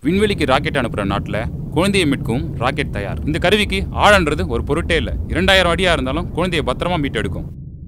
விண்வெளிக்கு ராக்கெட் அனுப்புகிற நாட்டில் குழந்தையை மீட்கும் ராக்கெட் தயார் இந்த கருவிக்கு ஆழன்றது ஒரு பொருட்டே இல்லை இரண்டாயிரம் அடியாக இருந்தாலும் குழந்தையை பத்திரமா மீட்டெடுக்கும்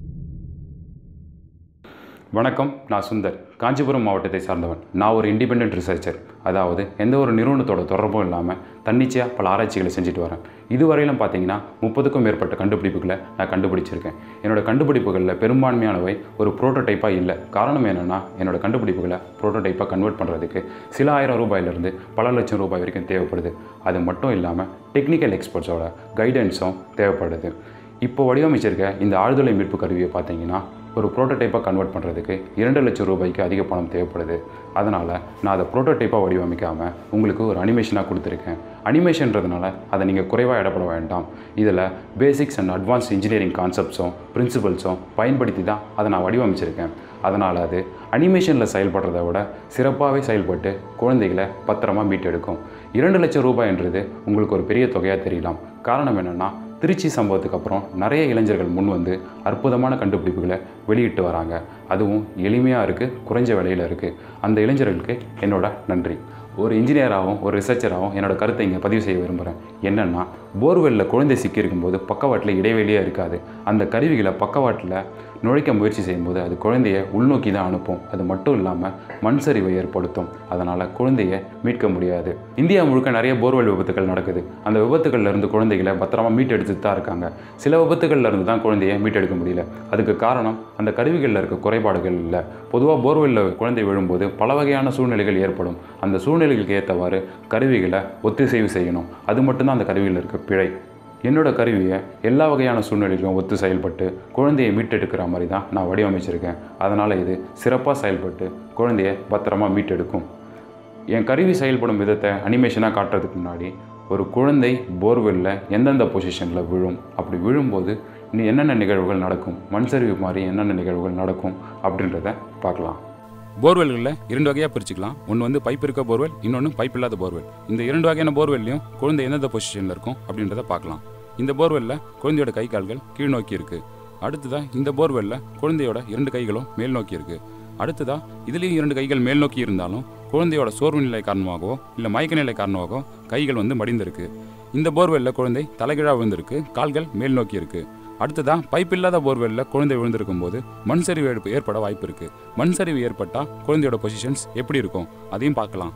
வணக்கம் நான் சுந்தர் காஞ்சிபுரம் மாவட்டத்தை சார்ந்தவன் நான் ஒரு இண்டிபெண்ட் ரிசர்ச்சர் அதாவது எந்த ஒரு நிறுவனத்தோட தொடர்பும் இல்லாமல் தன்னிச்சையாக பல ஆராய்ச்சிகளை செஞ்சுட்டு வரேன் இதுவரையிலும் பார்த்தீங்கன்னா முப்பதுக்கும் மேற்பட்ட கண்டுபிடிப்புகளை நான் கண்டுபிடிச்சிருக்கேன் என்னோட கண்டுபிடிப்புகளில் பெரும்பான்மையானவை ஒரு ப்ரோட்டோடைப்பாக இல்லை காரணம் என்னென்னா என்னோட கண்டுபிடிப்புகளை ப்ரோட்டோடைப்பாக கன்வெர்ட் பண்ணுறதுக்கு சில ஆயிரம் ரூபாயிலிருந்து பல லட்சம் ரூபாய் வரைக்கும் தேவைப்படுது அது மட்டும் இல்லாமல் டெக்னிக்கல் எக்ஸ்பர்ட்ஸோட கைடன்ஸும் தேவைப்படுது இப்போ வடிவமைச்சிருக்க இந்த ஆழ்துளை மீட்பு கருவியை பார்த்தீங்கன்னா ஒரு ப்ரோட்டோடைப்பாக கன்வெர்ட் பண்ணுறதுக்கு இரண்டு லட்சம் ரூபாய்க்கு அதிக பணம் தேவைப்படுது அதனால் நான் அதை ப்ரோட்டோடைப்பாக வடிவமைக்காமல் உங்களுக்கு ஒரு அனிமேஷனாக கொடுத்துருக்கேன் அனிமேஷன்றதுனால அதை நீங்கள் குறைவாக இடப்பட வேண்டாம் இதில் பேசிக்ஸ் அண்ட் அட்வான்ஸ் இன்ஜினியரிங் கான்செப்ட்ஸும் பிரின்சிபல்ஸும் பயன்படுத்தி தான் அதை நான் வடிவமைச்சிருக்கேன் அதனால் அது அனிமேஷனில் செயல்படுறத விட சிறப்பாகவே செயல்பட்டு குழந்தைகளை பத்திரமா மீட்டெடுக்கும் இரண்டு லட்சம் ரூபாய்ன்றது உங்களுக்கு ஒரு பெரிய தொகையாக தெரியலாம் காரணம் என்னென்னா திருச்சி சம்பவத்துக்கு அப்புறம் நிறைய இளைஞர்கள் முன் வந்து அற்புதமான கண்டுபிடிப்புகளை வெளியிட்டு வராங்க அதுவும் எளிமையாக இருக்குது குறைஞ்ச விலையில் இருக்குது அந்த இளைஞர்களுக்கு என்னோட நன்றி ஒரு இன்ஜினியராகவும் ஒரு ரிசர்ச்சராகவும் என்னோட கருத்தை இங்கே பதிவு செய்ய விரும்புகிறேன் என்னென்னா போர்வெல்லில் குழந்தை சிக்கியிருக்கும்போது பக்கவாட்டில் இடைவெளியே இருக்காது அந்த கருவிகளை பக்கவாட்டில் நுழைக்க முயற்சி செய்யும்போது அது குழந்தைய உள்நோக்கி தான் அனுப்பும் அது மட்டும் இல்லாமல் மண் சரிவை ஏற்படுத்தும் அதனால் குழந்தைய மீட்க முடியாது இந்தியா முழுக்க நிறைய போர்வெல் விபத்துகள் நடக்குது அந்த விபத்துகள்ல இருந்து குழந்தைகளை பத்திரமா மீட்டெடுத்துட்டு தான் இருக்காங்க சில விபத்துகள்ல இருந்து தான் குழந்தைய மீட்டெடுக்க முடியல அதுக்கு காரணம் அந்த கருவிகளில் இருக்க குறைபாடுகள் இல்லை பொதுவாக போர்வெல்லில் குழந்தை விழும்போது பல வகையான சூழ்நிலைகள் ஏற்படும் அந்த சூழ்நிலைகளுக்கு ஏற்றவாறு கருவிகளை ஒத்திசைவு செய்யணும் அது மட்டும்தான் அந்த கருவியில் இருக்க பிழை என்னோட கருவியை எல்லா வகையான சூழ்நிலைகளும் ஒத்து செயல்பட்டு குழந்தையை மீட்டெடுக்கிற மாதிரி தான் நான் வடிவமைச்சிருக்கேன் அதனால் இது சிறப்பாக செயல்பட்டு குழந்தைய பத்திரமா மீட்டெடுக்கும் என் கருவி செயல்படும் விதத்தை அனிமேஷனாக காட்டுறதுக்கு முன்னாடி ஒரு குழந்தை போர்வெல்லில் எந்தெந்த பொசிஷனில் விழும் அப்படி விழும்போது இன்னும் என்னென்ன நிகழ்வுகள் நடக்கும் மண் சரிவு மாதிரி என்னென்ன நிகழ்வுகள் நடக்கும் அப்படின்றத பார்க்கலாம் போர்வெல்களில் இரண்டு வகையாக பிரிச்சுக்கலாம் ஒன்று வந்து பைப் இருக்க போர்வெல் இன்னொன்று பைப் இல்லாத போர்வெல் இந்த இரண்டு வகையான போர்வெல்லையும் குழந்தை எந்தெந்த பொசிஷனில் இருக்கும் அப்படின்றத பார்க்கலாம் இந்த போர்வெல்லில் குழந்தையோட கை கால்கள் கீழ் நோக்கி இருக்கு அடுத்ததாக இந்த போர்வெல்லில் குழந்தையோட இரண்டு கைகளும் மேல் நோக்கி இருக்கு அடுத்ததாக இதுலேயும் இரண்டு கைகள் மேல் நோக்கி இருந்தாலும் குழந்தையோட சோர்வு நிலை காரணமாகவோ இல்லை மயக்க நிலை காரணமாகவோ கைகள் வந்து மடிந்திருக்கு இந்த போர்வெல்லில் குழந்தை தலைகீழாக விழுந்திருக்கு கால்கள் மேல் நோக்கி இருக்கு அடுத்ததா பைப் இல்லாத போர்வெல்லில் குழந்தை விழுந்திருக்கும் போது மண் சரிவு ஏற்ப- ஏற்பட வாய்ப்பு இருக்கு மண் சரிவு ஏற்பட்டால் குழந்தையோட பொசிஷன்ஸ் எப்படி இருக்கும் அதையும் பார்க்கலாம்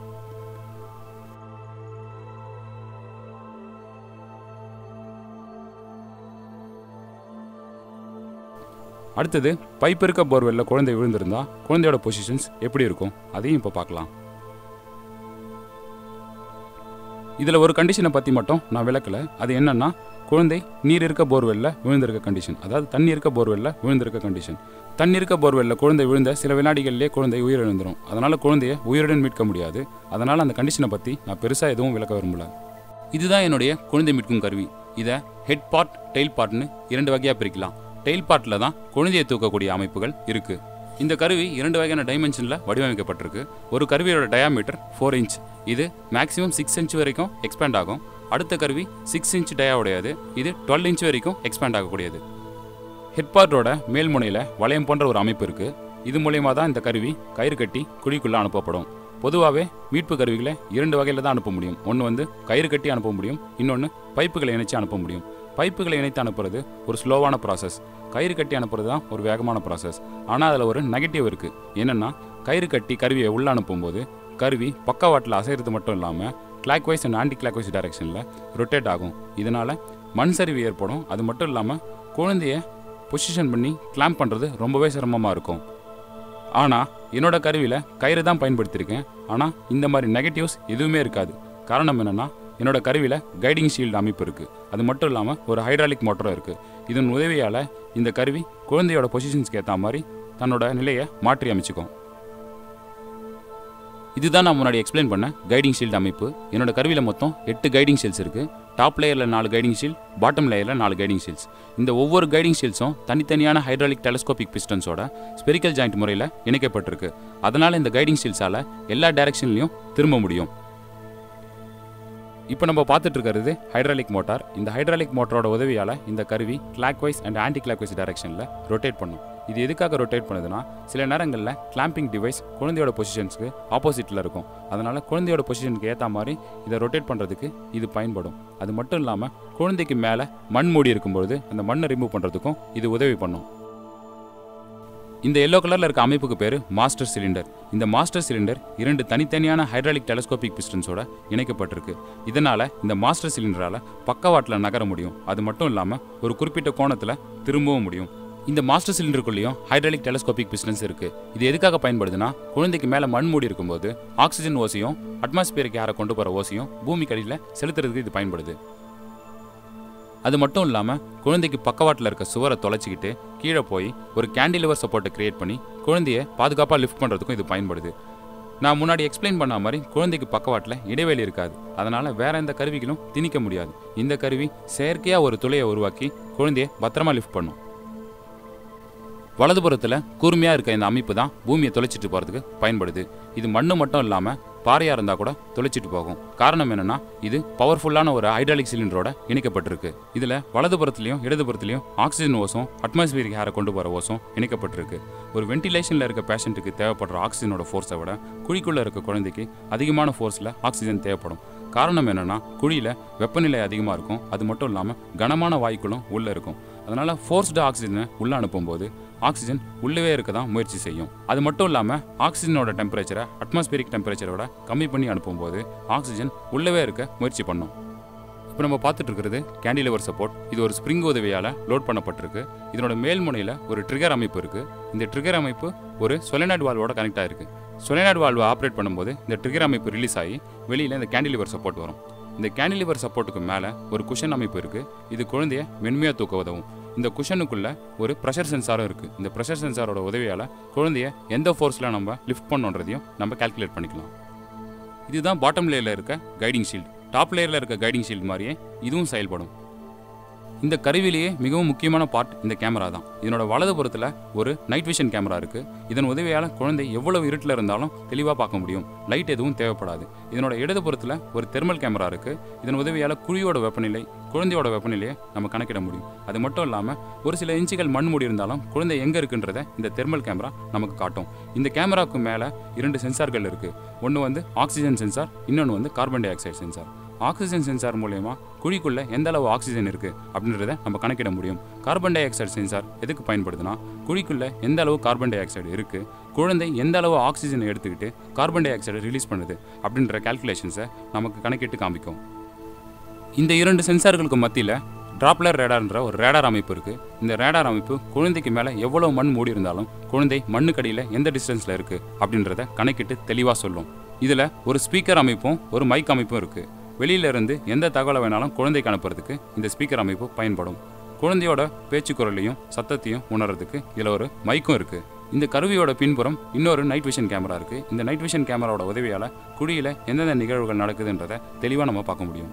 அடுத்தது பைப் இருக்க போர்வெல்லில் குழந்தை விழுந்திருந்தா குழந்தையோட பொசிஷன்ஸ் எப்படி இருக்கும் அதையும் இப்போ பார்க்கலாம் இதில் ஒரு கண்டிஷனை பற்றி மட்டும் நான் விளக்கலை அது என்னன்னா குழந்தை நீர் இருக்க போர்வெல்லில் விழுந்திருக்க கண்டிஷன் அதாவது தண்ணி இருக்க போர்வெல்லில் விழுந்திருக்க கண்டிஷன் தண்ணி இருக்க போர்வெல்லில் குழந்தை விழுந்த சில வினாடிகளிலே குழந்தை உயிரிழந்துடும் அதனால் குழந்தைய உயிருடன் மீட்க முடியாது அதனால் அந்த கண்டிஷனை பற்றி நான் பெருசாக எதுவும் விளக்க விரும்பல இதுதான் என்னுடைய குழந்தை மீட்கும் கருவி இதை ஹெட் பார்ட் டெயில் பார்ட்னு இரண்டு வகையாக பிரிக்கலாம் டெயில் பார்ட்டில் தான் குழந்தையை தூக்கக்கூடிய அமைப்புகள் இருக்குது இந்த கருவி இரண்டு வகையான டைமென்ஷனில் வடிவமைக்கப்பட்டிருக்கு ஒரு கருவியோட டயாமீட்டர் ஃபோர் இன்ச் இது மேக்ஸிமம் சிக்ஸ் இன்ச் வரைக்கும் எக்ஸ்பேண்ட் ஆகும் அடுத்த கருவி சிக்ஸ் இன்ச் டயா உடையது இது டுவெல் இன்ச் வரைக்கும் எக்ஸ்பேண்ட் ஆகக்கூடியது ஹெட்பார்ட்டோட மேல் முனையில் வளையம் போன்ற ஒரு அமைப்பு இருக்குது இது மூலயமா தான் இந்த கருவி கயிறு கட்டி குழிக்குள்ளே அனுப்பப்படும் பொதுவாகவே மீட்பு கருவிகளை இரண்டு வகையில் தான் அனுப்ப முடியும் ஒன்று வந்து கயிறு கட்டி அனுப்ப முடியும் இன்னொன்று பைப்புகளை இணைச்சு அனுப்ப முடியும் பைப்புகளை இணைத்து அனுப்புறது ஒரு ஸ்லோவான ப்ராசஸ் கயிறு கட்டி அனுப்புறது தான் ஒரு வேகமான ப்ராசஸ் ஆனால் அதில் ஒரு நெகட்டிவ் இருக்குது என்னென்னா கயிறு கட்டி கருவியை உள்ளே அனுப்பும்போது கருவி பக்கவாட்டில் அசைறது மட்டும் இல்லாமல் clockwise and anticlockwise டைரக்ஷனில் ரொட்டேட் ஆகும் இதனால் மண் சரிவு ஏற்படும் அது மட்டும் இல்லாமல் குழந்தைய பொசிஷன் பண்ணி கிளாம்ப் பண்ணுறது ரொம்பவே சிரமமாக இருக்கும் ஆனால் என்னோட கருவியில் கயிறு தான் பயன்படுத்தியிருக்கேன் ஆனால் இந்த மாதிரி நெகட்டிவ்ஸ் எதுவுமே இருக்காது காரணம் என்னென்னா என்னோட கருவியில் கைடிங் ஷீல்டு அமைப்பு இருக்குது அது மட்டும் இல்லாமல் ஒரு ஹைட்ராலிக் மோட்டரும் இருக்குது இதன் உதவியால் இந்த கருவி குழந்தையோட பொசிஷன்ஸ்க்கு ஏற்ற மாதிரி தன்னோட நிலையை மாற்றி அமைச்சுக்கும் இதுதான் நான் முன்னாடி எக்ஸ்பிளைன் பண்ண கைடிங் ஷீல்டு அமைப்பு என்னோட கருவியில் மொத்தம் எட்டு கைடிங் ஷீல்ஸ் இருக்குது டாப் லேயரில் நாலு கைடிங் ஷீல்ட் பாட்டம் லேயரில் நாலு கைடிங் ஷீல்ட்ஸ் இந்த ஒவ்வொரு கைடிங் ஷீல்ட்ஸும் தனித்தனியான ஹைட்ராலிக் டெலஸ்கோபிக் பிஸ்டன்ஸோட ஸ்பெரிக்கல் ஜாயிண்ட் முறையில் இணைக்கப்பட்டிருக்கு அதனால் இந்த கைடிங் ஷீல்ட்ஸால் எல்லா டைரக்ஷன்லையும் திரும்ப முடியும் இப்போ நம்ம பார்த்துட்டு இருக்கிறது ஹைட்ராலிக் மோட்டார் இந்த ஹைட்ராலிக் மோட்டரோட உதவியால் இந்த கருவி clockwise and anticlockwise டைரக்ஷனில் ரொட்டேட் பண்ணும் இது எதுக்காக ரொட்டேட் பண்ணுதுன்னா சில நேரங்களில் கிளாம்பிங் டிவைஸ் குழந்தையோட பொசிஷன்ஸ்க்கு ஆப்போசிட்டில் இருக்கும் அதனால் குழந்தையோட பொசிஷனுக்கு ஏற்ற மாதிரி இதை ரொட்டேட் பண்ணுறதுக்கு இது பயன்படும் அது மட்டும் இல்லாமல் குழந்தைக்கு மேலே மண் மூடி இருக்கும்பொழுது அந்த மண்ணை ரிமூவ் பண்ணுறதுக்கும் இது உதவி பண்ணும் இந்த எல்லோ கலரில் இருக்க அமைப்புக்கு பேர் மாஸ்டர் சிலிண்டர் இந்த மாஸ்டர் சிலிண்டர் இரண்டு தனித்தனியான ஹைட்ராலிக் டெலஸ்கோபிக் பிஸ்டன்ஸோட இணைக்கப்பட்டிருக்கு இதனால் இந்த மாஸ்டர் சிலிண்டரால் பக்கவாட்டில் நகர முடியும் அது மட்டும் இல்லாமல் ஒரு குறிப்பிட்ட கோணத்தில் திரும்பவும் முடியும் இந்த மாஸ்டர் சிலிண்டருக்குள்ளேயும் ஹைட்ராலிக் டெலஸ்கோபிக் பிஸ்டன்ஸ் இருக்குது இது எதுக்காக பயன்படுதுன்னா குழந்தைக்கு மேலே மண் மூடி இருக்கும்போது ஆக்சிஜன் ஓசையும் அட்மாஸ்பியரிக் ஏரை கொண்டு போகிற ஓசையும் பூமி கடியில் செலுத்துறதுக்கு இது பயன்படுது அது மட்டும் இல்லாமல் குழந்தைக்கு பக்கவாட்டில் இருக்க சுவரை தொலைச்சிக்கிட்டு கீழே போய் ஒரு கேண்டிலிவர் சப்போர்ட்டை கிரியேட் பண்ணி குழந்தைய பாதுகாப்பாக லிஃப்ட் பண்ணுறதுக்கும் இது பயன்படுது நான் முன்னாடி எக்ஸ்பிளைன் பண்ண மாதிரி குழந்தைக்கு பக்கவாட்டில் இடைவெளி இருக்காது அதனால் வேற எந்த கருவிகளும் திணிக்க முடியாது இந்த கருவி செயற்கையாக ஒரு துளையை உருவாக்கி குழந்தைய பத்திரமா லிஃப்ட் பண்ணும் வலதுபுறத்தில் கூர்மையாக இருக்க இந்த அமைப்பு தான் பூமியை தொலைச்சிட்டு போகிறதுக்கு பயன்படுது இது மண்ணு மட்டும் இல்லாமல் பாறையாக இருந்தால் கூட தொலைச்சிட்டு போகும் காரணம் என்னன்னா இது பவர்ஃபுல்லான ஒரு ஹைட்ராலிக் சிலிண்டரோட இணைக்கப்பட்டிருக்கு இதில் வலதுபுறத்துலையும் இடதுபுறத்துலையும் ஆக்சிஜன் ஓசம் அட்மாஸ்பியரிக் ஹேரை கொண்டு போகிற ஓசம் இணைக்கப்பட்டிருக்கு ஒரு வென்டிலேஷனில் இருக்க பேஷண்ட்டுக்கு தேவைப்படுற ஆக்சிஜனோட ஃபோர்ஸை விட குழிக்குள்ளே இருக்க குழந்தைக்கு அதிகமான ஃபோர்ஸில் ஆக்சிஜன் தேவைப்படும் காரணம் என்னன்னா குழியில் வெப்பநிலை அதிகமாக இருக்கும் அது மட்டும் இல்லாமல் கனமான வாயுக்களும் உள்ளே இருக்கும் அதனால் ஃபோர்ஸ்டு ஆக்சிஜனை உள்ளே அனுப்பும்போது ஆக்சிஜன் உள்ளவே இருக்க தான் முயற்சி செய்யும் அது மட்டும் இல்லாமல் ஆக்சிஜனோட டெம்பரேச்சரை அட்மாஸ்பியரிக் டெம்பரேச்சரோட கம்மி பண்ணி அனுப்பும்போது ஆக்சிஜன் உள்ளவே இருக்க முயற்சி பண்ணும் இப்போ நம்ம பார்த்துட்டு இருக்கிறது கேண்டிலிவர் சப்போர்ட் இது ஒரு ஸ்ப்ரிங் உதவியால் லோட் பண்ணப்பட்டிருக்கு இதனோட மேல் முனையில் ஒரு ட்ரிகர் அமைப்பு இருக்குது இந்த ட்ரிகர் அமைப்பு ஒரு சொலனாய்டு வால்வோட கனெக்ட் ஆயிருக்கு சொலனாய்டு வால்வை ஆப்ரேட் பண்ணும்போது இந்த ட்ரிகர் அமைப்பு ரிலீஸ் ஆகி வெளியில் இந்த கேண்டிலிவர் சப்போர்ட் வரும் இந்த கேண்டிலிவர் சப்போர்ட்டுக்கு மேலே ஒரு குஷன் அமைப்பு இருக்குது இது குழந்தைய மென்மையாக தூக்க உதவும் இந்த குஷனுக்குள்ள ஒரு ப்ரெஷர் சென்சாரும் இருக்குது இந்த ப்ரெஷர் சென்சாரோட உதவியால் குழந்தைய எந்த ஃபோர்ஸில் நம்ம லிஃப்ட் பண்ணோன்றதையும் நம்ம கால்குலேட் பண்ணிக்கலாம் இதுதான் பாட்டம் லேயரில் இருக்க கைடிங் ஷீல்டு டாப் லேயரில் இருக்க கைடிங் ஷீல்டு மாதிரியே இதுவும் செயல்படும் இந்த கருவிலேயே மிகவும் முக்கியமான பார்ட் இந்த கேமரா தான் இதனோட வலதுபுறத்தில் ஒரு நைட் விஷன் கேமரா இருக்குது இதன் உதவியால் குழந்தை எவ்வளவு இருட்டில் இருந்தாலும் தெளிவாக பார்க்க முடியும் லைட் எதுவும் தேவைப்படாது இதனோட இடதுபுறத்தில் ஒரு தெர்மல் கேமரா இருக்குது இதன் உதவியால் குழியோட வெப்பநிலை குழந்தையோட வெப்பநிலையை நம்ம கணக்கிட முடியும் அது மட்டும் இல்லாமல் ஒரு சில இன்ச்சுகள் மண் மூடி இருந்தாலும் குழந்தை எங்கே இருக்குன்றதை இந்த தெர்மல் கேமரா நமக்கு காட்டும் இந்த கேமராவுக்கு மேலே இரண்டு சென்சார்கள் இருக்குது ஒன்று வந்து ஆக்சிஜன் சென்சார் இன்னொன்று வந்து carbon dioxide sensor oxygen sensor மூலயமா குழிக்குள்ள எந்த அளவு ஆக்சிஜன் இருக்குது அப்படின்றத நம்ம கணக்கிட முடியும் கார்பன் டை ஆக்சைடு சென்சார் எதுக்கு பயன்படுதுன்னா குழிக்குள்ள எந்த அளவு கார்பன் டை ஆக்சைடு இருக்குது குழந்தை எந்த அளவு ஆக்சிஜனை எடுத்துக்கிட்டு கார்பன் டை ஆக்சைடை ரிலீஸ் பண்ணுது அப்படின்ற கால்குலேஷன்ஸை நமக்கு கணக்கிட்டு காமிக்கும் இந்த இரண்டு சென்சார்களுக்கு மத்தியில் டிராப்லர் ரேடார்ன்ற ஒரு ரேடார் அமைப்பு இருக்குது இந்த ரேடார் அமைப்பு குழந்தைக்கு மேலே எவ்வளோ மண் மூடி இருந்தாலும் குழந்தை மண்ணுக்கடியில் எந்த டிஸ்டன்ஸில் இருக்குது அப்படின்றத கணக்கிட்டு தெளிவாக சொல்லும் இதில் ஒரு ஸ்பீக்கர் அமைப்பும் ஒரு மைக் அமைப்பும் இருக்குது வெளியில இருந்து எந்த தகவலை வேணாலும் குழந்தைக்கு அனுப்புறதுக்கு இந்த ஸ்பீக்கர் அமைப்பு பயன்படும் குழந்தையோட பேச்சு குரலையும் சத்தத்தையும் உணர்றதுக்கு இதில் ஒரு மைக்கும் இருக்குது இந்த கருவியோட பின்புறம் இன்னொரு நைட் விஷன் கேமரா இருக்குது இந்த நைட் விஷன் கேமராவோட உதவியால் குழியில் எந்தெந்த நிகழ்வுகள் நடக்குதுன்றதை தெளிவாக நம்ம பார்க்க முடியும்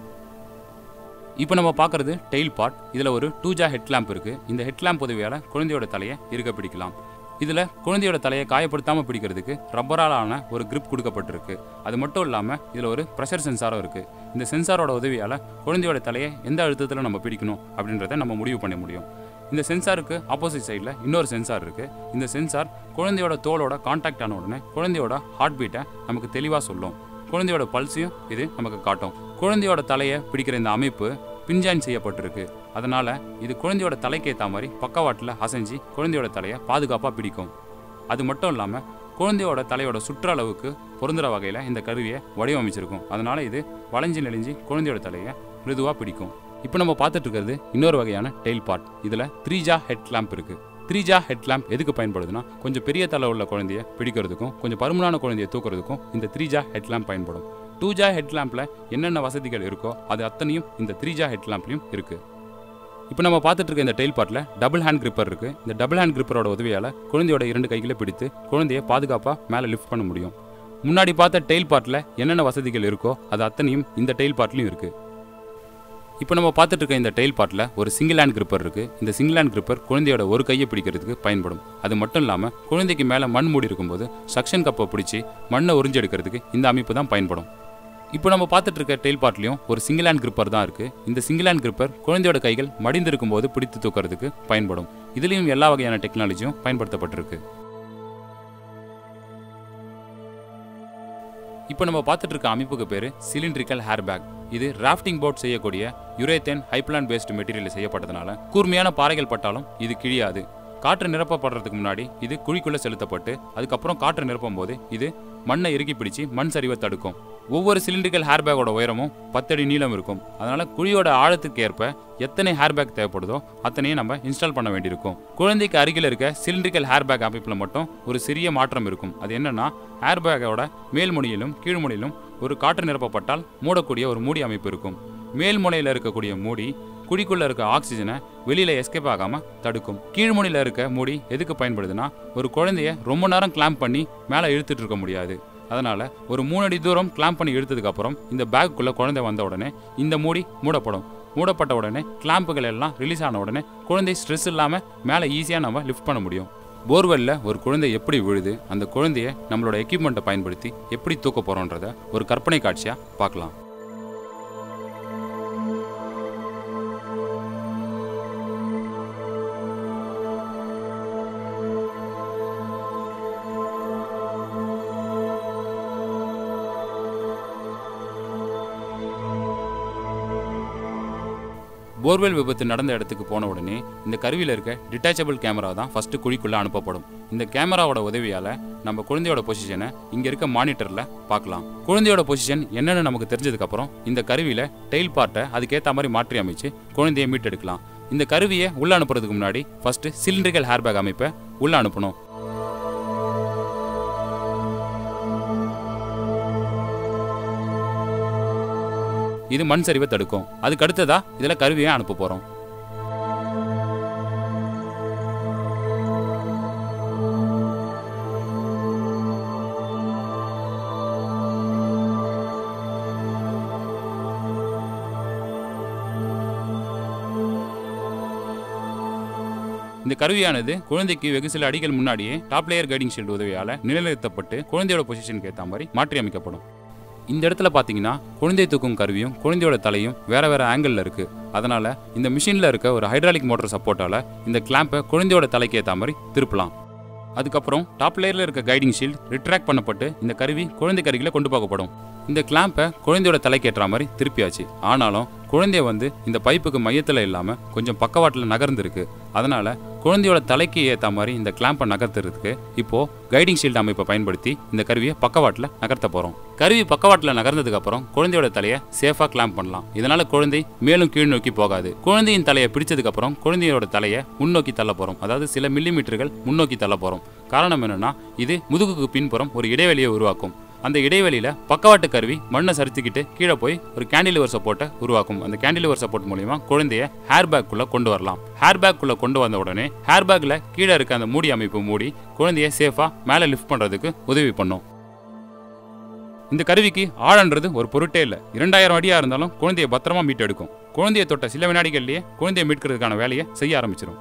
இப்போ நம்ம பார்க்குறது டெயில் பார்ட் இதில் ஒரு டூ ஜா ஹெட் லேம்ப் இருக்குது இந்த ஹெட் லேம்ப் உதவியால் குழந்தையோட தலையை இருக்க பிடிக்கலாம் இதில் குழந்தையோட தலையை காயப்படுத்தாமல் பிடிக்கிறதுக்கு ரப்பரால் ஆன ஒரு கிரிப் கொடுக்கப்பட்டிருக்கு அது மட்டும் இல்லாமல் இதில் ஒரு ப்ரெஷர் சென்சாரும் இருக்குது இந்த சென்சாரோட உதவியால் குழந்தையோட தலையை எந்த அழுத்தத்தில் நம்ம பிடிக்கணும் அப்படின்றத நம்ம முடிவு பண்ண முடியும் இந்த சென்சாருக்கு ஆப்போசிட் சைடில் இன்னொரு சென்சார் இருக்குது இந்த சென்சார் குழந்தையோட தோலோட காண்டாக்ட் ஆன உடனே குழந்தையோட ஹார்ட் பீட்டை நமக்கு தெளிவாக சொல்லும் குழந்தையோட பல்ஸையும் இது நமக்கு காட்டும் குழந்தையோட தலையை பிடிக்கிற இந்த அமைப்பு பின்ஜாயின் செய்யப்பட்டிருக்கு அதனால இது குழந்தையோட தலைக்கு ஏற்ற மாதிரி பக்கவாட்டில் அசைஞ்சு குழந்தையோட தலையை பாதுகாப்பாக பிடிக்கும் அது மட்டும் இல்லாமல் குழந்தையோட தலையோட சுற்றளவுக்கு பொருந்துற வகையில் இந்த கருவியை வடிவமைச்சிருக்கும் அதனால இது வளைஞ்சு நெளிஞ்சு குழந்தையோட தலையை மிருதுவாக பிடிக்கும் இப்போ நம்ம பார்த்துட்டு இருக்கிறது இன்னொரு வகையான டெயில் பார்ட் இதில் த்ரீ ஜா ஹெட் லேம்ப் இருக்குது த்ரீ ஜா ஹெட் லேம்ப் எதுக்கு பயன்படுதுன்னா கொஞ்சம் பெரிய தலை உள்ள குழந்தைய பிடிக்கிறதுக்கும் கொஞ்சம் பருமனான குழந்தைய தூக்குறதுக்கும் இந்த த்ரீ ஜா ஹெட் லேம்ப் பயன்படும் டூ ஜா ஹெட் லேம்பில் என்னென்ன வசதிகள் இருக்கோ அது அத்தனையும் இந்த த்ரீ ஜா ஹெட் லேம்ப்லையும் இருக்குது இப்போ நம்ம பார்த்துட்டு இருக்க இந்த டெயில் பார்ட்டில் டபுள் ஹேண்ட் கிரிப்பர் இருக்குது இந்த டபுள் ஹேண்ட் கிரிப்பரோட உதவியால் குழந்தையோட இரண்டு கைகளை பிடித்து குழந்தைய பாதுகாப்பாக மேலே லிஃப்ட் பண்ண முடியும் முன்னாடி பார்த்த டெயில் பார்ட்டில் என்னென்ன வசதிகள் இருக்கோ அது அத்தனையும் இந்த டெயில் பார்ட்லையும் இருக்குது இப்போ நம்ம பார்த்துட்டு இருக்க இந்த டெயில் பார்ட்டில் ஒரு சிங்கிள் ஹேண்ட் கிரிப்பர் இருக்குது இந்த சிங்கிள் ஹேண்ட் கிரிப்பர் குழந்தையோட ஒரு கையை பிடிக்கிறதுக்கு பயன்படும் அது மட்டும் இல்லாமல் குழந்தைக்கு மேலே மண் மூடி இருக்கும்போது சக்ஷன் கப்பை பிடிச்சி மண்ணை உறிஞ்செடுக்கிறதுக்கு இந்த அமைப்பு தான் பயன்படும் இப்போ நம்ம பார்த்துட்டு இருக்க டெயில் பார்ட்லையும் ஒரு சிங்கிள் ஹேண்ட் கிரிப்பர் தான் இருக்குது இந்த சிங்கிள் ஹேண்ட் கிரிப்பர் குழந்தையோட கைகள் மடிந்திருக்கும் போது பிடித்து தூக்கிறதுக்கு பயன்படும் இதுலேயும் எல்லா வகையான டெக்னாலஜியும் பயன்படுத்தப்பட்டிருக்கு இப்போ நம்ம பார்த்துட்டு இருக்க அமைப்புக்கு பேர் சிலிண்ட்ரிக்கல் ஹேர் பேக் இது ராஃப்டிங் போட் செய்யக்கூடிய யுரேத்தேன் ஹைப்லான் பேஸ்டு மெட்டீரியல் செய்யப்பட்டதுனால கூர்மையான பாறைகள் பட்டாலும் இது கிழியாது காற்று நிரப்பப்படுறதுக்கு முன்னாடி இது குழிக்குள்ள செலுத்தப்பட்டு அதுக்கப்புறம் காற்று நிரப்பும் போது இது மண்ணை இறுக்கி பிடிச்சு மண் சரிவை தடுக்கும் ஒவ்வொரு சிலிண்ட்ரிக்கல் ஹேர் பேக்கோட உயரமும் பத்தடி நீளம் இருக்கும் அதனால குழியோட ஆழத்துக்கு ஏற்ப எத்தனை ஹேர் பேக் தேவைப்படுதோ அத்தனையும் நம்ம இன்ஸ்டால் பண்ண வேண்டியிருக்கும் குழந்தைக்கு அருகில் இருக்க சிலிண்ட்ரிக்கல் ஹேர் பேக் அமைப்பில் மட்டும் ஒரு சிறிய மாற்றம் இருக்கும் அது என்னன்னா ஹேர் பேக்கோட மேல் முனையிலும் கீழ் முனையிலும் ஒரு காற்று நிரப்பப்பட்டால் மூடக்கூடிய ஒரு மூடி அமைப்பு இருக்கும் மேல் முனையில் இருக்கக்கூடிய மூடி குழிக்குள்ள இருக்க ஆக்சிஜனை வெளியில எஸ்கேப் ஆகாம தடுக்கும் கீழ்முனையில் இருக்க மூடி எதுக்கு பயன்படுதுன்னா ஒரு குழந்தைய ரொம்ப நேரம் கிளாம்ப் பண்ணி மேலே இழுத்துட்டு இருக்க முடியாது அதனால ஒரு மூணு அடி தூரம் கிளாம்ப் பண்ணி இழுத்ததுக்கு அப்புறம் இந்த பேக்குள்ள குழந்தை வந்த உடனே இந்த மூடி மூடப்படும் மூடப்பட்ட உடனே கிளாம்புகள் எல்லாம் ரிலீஸ் ஆன உடனே குழந்தை ஸ்ட்ரெஸ் இல்லாமல் மேலே ஈஸியாக நம்ம லிஃப்ட் பண்ண முடியும் போர்வெல்ல ஒரு குழந்தை எப்படி விழுது அந்த குழந்தைய நம்மளோட எக்யூப்மெண்ட்டை பயன்படுத்தி எப்படி தூக்க போகிறோன்றத ஒரு கற்பனை காட்சியாக பார்க்கலாம் போர்வெல் விபத்து நடந்த இடத்துக்கு போன உடனே இந்த கருவியில் இருக்க டிட்டாச்சபிள் கேமரா தான் ஃபர்ஸ்ட் குழிக்குள்ள அனுப்பப்படும் இந்த கேமராவோட உதவியால நம்ம குழந்தையோட பொசிஷனை இங்க இருக்க மானிட்டர்ல பார்க்கலாம் குழந்தையோட பொசிஷன் என்னன்னு நமக்கு தெரிஞ்சதுக்கு அப்புறம் இந்த கருவியில டெயில் பார்ட்டை அதுக்கேற்ற மாதிரி மாற்றி அமைச்சு குழந்தையை மீட்டெடுக்கலாம் இந்த கருவியை உள்ள அனுப்புறதுக்கு முன்னாடி ஃபர்ஸ்ட் சிலிண்ட்ரிக்கல் ஹேர் பேக் அமைப்பை உள்ள அனுப்பணும் இது மண் சரிவை தடுக்கும் அதுக்கு அடுத்ததா இதுல கருவியை அனுப்ப போறோம் இந்த கருவியானது குழந்தைக்கு வெகு சில அடிகள் முன்னாடியே டாப் லேயர் கைடிங் ஷீல்டு உதவியால நிலைநிறுத்தப்பட்டு குழந்தையோட பொசிஷனுக்கு ஏற்ற மாதிரி மாற்றி அமைக்கப்படும் இந்த இடத்துல பார்த்தீங்கன்னா குழந்தை தூக்கும் கருவியும் குழந்தையோட தலையும் வேற வேற ஆங்கிளில் இருக்கு அதனால இந்த மிஷினில் இருக்க ஒரு ஹைட்ராலிக் மோட்டர் சப்போர்ட்டால இந்த கிளாம்பை குழந்தையோட தலைக்கு ஏற்ற மாதிரி திருப்பலாம் அதுக்கப்புறம் டாப் லேயரில் இருக்க கைடிங் ஷீல்ட் ரிட்ராக்ட் பண்ணப்பட்டு இந்த கருவி குழந்தை கருவியில் கொண்டு போகப்படும் இந்த கிளாம்பை குழந்தையோட தலைக்கு ஏற்ற மாதிரி திருப்பியாச்சு ஆனாலும் குழந்தைய வந்து இந்த பைப்புக்கு மையத்தில் இல்லாமல் கொஞ்சம் பக்கவாட்டில் நகர்ந்துருக்கு அதனால குழந்தையோட தலைக்கு ஏற்ற மாதிரி இந்த கிளாம்பை நகர்த்துறதுக்கு இப்போ கைடிங் ஷீல்ட் அமைப்பை பயன்படுத்தி இந்த கருவியை பக்கவாட்டில் நகர்த்த போகிறோம் கருவி பக்கவாட்டில் நகர்ந்ததுக்கு அப்புறம் குழந்தையோட தலையை சேஃபாக கிளாம்ப் பண்ணலாம் இதனால குழந்தை மேலும் கீழ் நோக்கி போகாது குழந்தையின் தலையை பிடிச்சதுக்கு அப்புறம் குழந்தையோட தலையை முன்னோக்கி தள்ள போகிறோம் அதாவது சில மில்லிமீட்டர்கள் முன்னோக்கி தள்ள போகிறோம் காரணம் என்னன்னா இது முதுகுக்கு பின்புறம் ஒரு இடைவெளியை உருவாக்கும் அந்த இடைவெளியில பக்கவாட்டு கருவி மண்ணை சரித்துக்கிட்டு கீழே போய் ஒரு கேண்டிலிவர் சப்போர்ட்டை உருவாக்கும் அந்த கேண்டிலிவர் சப்போர்ட் மூலியமா குழந்தைய ஹேர் பேக்குள்ள கொண்டு வரலாம் ஹேர் பேக்குள்ள கொண்டு வந்த உடனே ஹேர் பேக்ல கீழே இருக்க அந்த மூடி அமைப்பு மூடி குழந்தைய சேஃபா மேலே லிஃப்ட் பண்றதுக்கு உதவி பண்ணும் இந்த கருவிக்கு ஆழன்றது ஒரு பொருட்டே இல்லை இரண்டாயிரம் அடியா இருந்தாலும் குழந்தைய பத்திரமா மீட்டெடுக்கும் குழந்தைய தொட்ட சில வினாடிகள்லயே குழந்தைய மீட்கிறதுக்கான வேலையை செய்ய ஆரம்பிச்சிடும்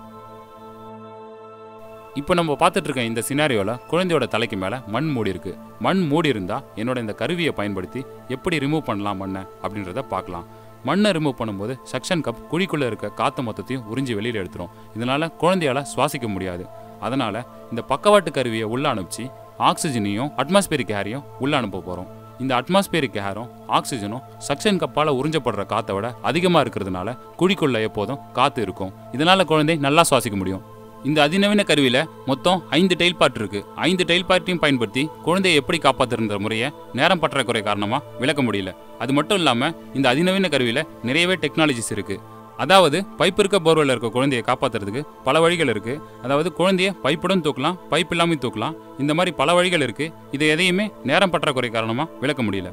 இப்போ நம்ம பார்த்துட்டு இருக்க இந்த சினாரியோவில் குழந்தையோட தலைக்கு மேலே மண் மூடி இருக்கு மண் மூடி இருந்தால் என்னோட இந்த கருவியை பயன்படுத்தி எப்படி ரிமூவ் பண்ணலாம் மண்ணை அப்படின்றத பார்க்கலாம் மண்ணை ரிமூவ் பண்ணும்போது சக்ஷன் கப் குழிக்குள்ளே இருக்க காற்று மொத்தத்தையும் உறிஞ்சி வெளியில் எடுத்துரும் இதனால குழந்தையால சுவாசிக்க முடியாது அதனால இந்த பக்கவாட்டு கருவியை உள்ள அனுப்பிச்சு ஆக்சிஜனையும் அட்மாஸ்பியரிக் ஏரையும் உள்ள அனுப்ப போகிறோம் இந்த அட்மாஸ்பியரிக் ஏரும் ஆக்சிஜனும் சக்ஷன் கப்பால் உறிஞ்சப்படுற காற்றை விட அதிகமாக இருக்கிறதுனால குழிக்குள்ள எப்போதும் காற்று இருக்கும் இதனால குழந்தை நல்லா சுவாசிக்க முடியும் இந்த அதிநவீன கருவியில மொத்தம் ஐந்து டெயில் பார்ட் இருக்கு ஐந்து டெயில் பார்ட்டையும் பயன்படுத்தி குழந்தையை எப்படி காப்பாத்துற முறையை நேரம் பற்றாக்குறை காரணமா விளக்க முடியல அது மட்டும் இல்லாம இந்த அதிநவீன கருவியில நிறையவே டெக்னாலஜிஸ் இருக்கு அதாவது பைப் இருக்க போர்வெல்ல இருக்க குழந்தையை காப்பாத்துறதுக்கு பல வழிகள் இருக்கு அதாவது குழந்தைய பைப்புடன் தூக்கலாம் பைப் இல்லாமல் தூக்கலாம் இந்த மாதிரி பல வழிகள் இருக்கு இதை எதையுமே நேரம் பற்றாக்குறை காரணமா விளக்க முடியல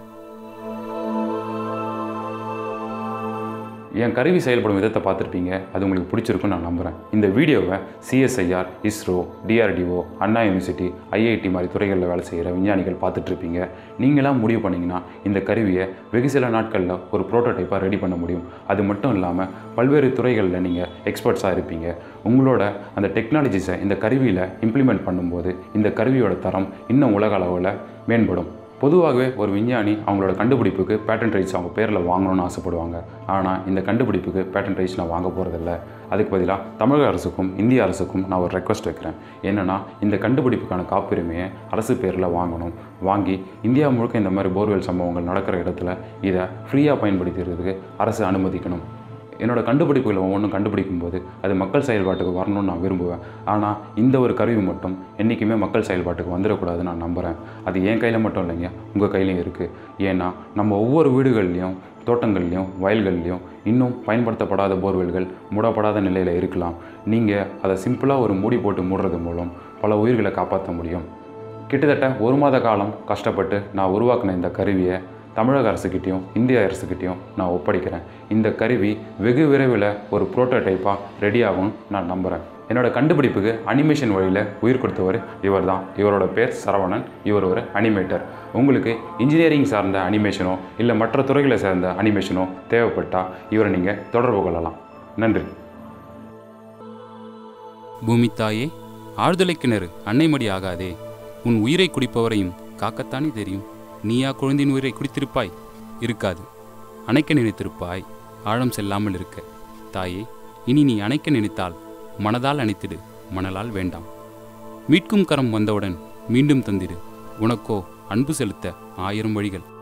என் கருவி செயல்படும் விதத்தை பார்த்துருப்பீங்க அது உங்களுக்கு பிடிச்சிருக்குன்னு நான் நம்புகிறேன் இந்த வீடியோவை CSIR ISRO DRDO Anna university IIT மாதிரி துறைகளில் வேலை செய்கிற விஞ்ஞானிகள் பார்த்துட்ருப்பீங்க நீங்களாம் முடிவு பண்ணிங்கன்னா இந்த கருவியை வெகு சில நாட்களில் ஒரு ப்ரோட்டோடைப்பாக ரெடி பண்ண முடியும் அது மட்டும் இல்லாமல் பல்வேறு துறைகளில் நீங்கள் எக்ஸ்பர்ட்ஸாக இருப்பீங்க உங்களோட அந்த டெக்னாலஜிஸை இந்த கருவியில் இம்ப்ளிமெண்ட் பண்ணும்போது இந்த கருவியோட தரம் இன்னும் உலக அளவில் மேம்படும் பொதுவாகவே ஒரு விஞ்ஞானி அவங்களோட கண்டுபிடிப்புக்கு பேட்டன் ரைட்ஸ் அவங்க பேரில் வாங்கணும்னு ஆசைப்படுவாங்க ஆனால் இந்த கண்டுபிடிப்புக்கு பேட்டன் ரைட்ஸ் நான் வாங்க போகிறதில்ல அதுக்கு பதிலாக தமிழக அரசுக்கும் இந்திய அரசுக்கும் நான் ஒரு ரெக்வஸ்ட் வைக்கிறேன் என்னென்னா இந்த கண்டுபிடிப்புக்கான காப்புரிமையை அரசு பேரில் வாங்கணும் வாங்கி இந்தியா முழுக்க இந்த மாதிரி போர்வெல் சம்பவங்கள் நடக்கிற இடத்துல இதை ஃப்ரீயாக பயன்படுத்துறதுக்கு அரசு அனுமதிக்கணும் என்னோட கண்டுபிடிப்புகளை ஒவ்வொன்றும் கண்டுபிடிக்கும் போது அது மக்கள் செயல்பாட்டுக்கு வரணும்னு நான் விரும்புவேன் ஆனால் இந்த ஒரு கருவி மட்டும் என்றைக்குமே மக்கள் செயல்பாட்டுக்கு வந்துடக்கூடாதுன்னு நான் நம்புகிறேன் அது என் கையில் மட்டும் இல்லைங்க உங்கள் கையிலையும் இருக்குது ஏன்னா நம்ம ஒவ்வொரு வீடுகள்லையும் தோட்டங்கள்லையும் வயல்கள்லையும் இன்னும் பயன்படுத்தப்படாத போர்வெல்கள் மூடப்படாத நிலையில் இருக்கலாம் நீங்கள் அதை சிம்பிளாக ஒரு மூடி போட்டு மூடுறது மூலம் பல உயிர்களை காப்பாற்ற முடியும் கிட்டத்தட்ட ஒரு மாத காலம் கஷ்டப்பட்டு நான் உருவாக்கின இந்த கருவியை தமிழக அரசுக்கிட்டேயும் இந்திய அரசுக்கிட்டேயும் நான் ஒப்படைக்கிறேன் இந்த கருவி வெகு விரைவில் ஒரு ப்ரோட்டோடைப்பாக ரெடி ஆகும்னு நான் நம்புகிறேன் என்னோட கண்டுபிடிப்புக்கு அனிமேஷன் வழியில் உயிர் கொடுத்தவர் இவர் தான் இவரோட பேர் சரவணன் இவர் ஒரு அனிமேட்டர் உங்களுக்கு இன்ஜினியரிங் சார்ந்த அனிமேஷனோ இல்லை மற்ற துறைகளை சார்ந்த அனிமேஷனோ தேவைப்பட்டால் இவரை நீங்கள் தொடர்பு கொள்ளலாம் நன்றி பூமித்தாயே ஆழ்துளை கிணறு அன்னைமடி ஆகாதே உன் உயிரை குடிப்பவரையும் காக்கத்தானே தெரியும் நீயா குழந்தையின் உயிரை குடித்திருப்பாய் இருக்காது அணைக்க நினைத்திருப்பாய் ஆழம் செல்லாமல் இருக்க தாயே இனி நீ அணைக்க நினைத்தால் மனதால் அணைத்திடு மணலால் வேண்டாம் மீட்கும் கரம் வந்தவுடன் மீண்டும் தந்திடு உனக்கோ அன்பு செலுத்த ஆயிரம் வழிகள்